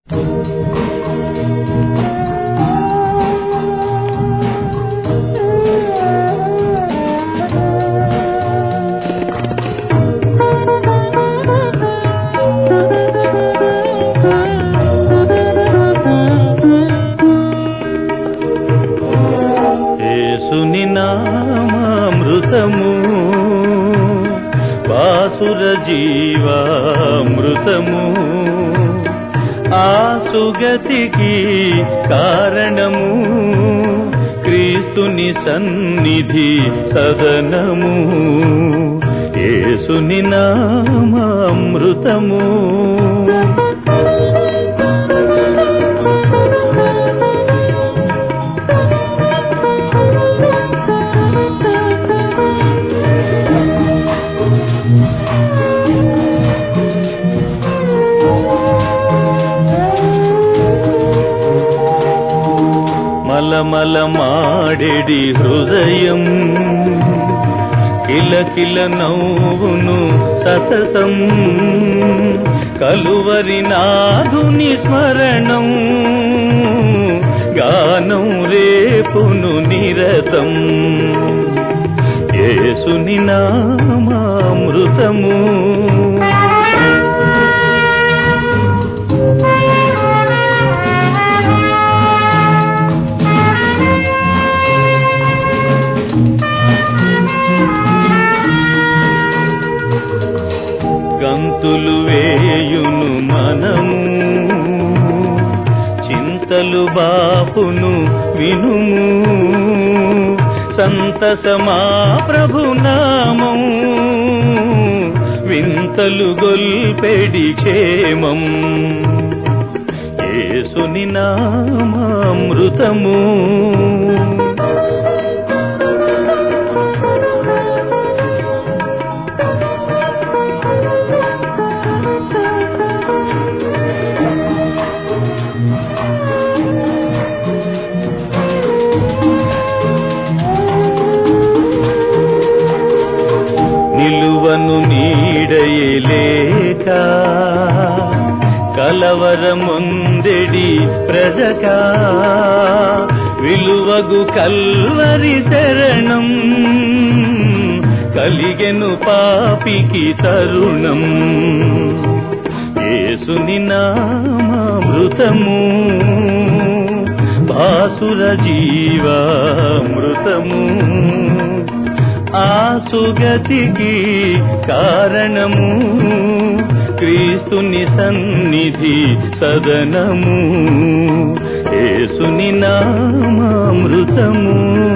యేసుని నామామృతము బాసుర జీవామృతము ఆ సుగతికి కారణము క్రీస్తుని సన్నిధి సదనము యేసుని నామామృతము మలమల మాడెడి హృదయం కిలకిల నవ్వును సతతం కలువరి నాదుని స్మరణం గానం రేపును నిరతం యేసుని నామామృతము గంతులు వేయును మనము చింతలు బాపును వినుము సంతసమా ప్రభునామం వింతలు గొల్పెడి క్షేమం యేసుని నామామృతము నిలువను నీడయలేక కలవరముందెడి ప్రజకా విలువగు కల్వరి శరణం కలిగెను పాపికి తరుణం యేసుని నామామృతము భాసుర జీవామృతము ఆ సుగతికి కారణము క్రీస్తుని సన్నిధి సదనము యేసుని నామామృతము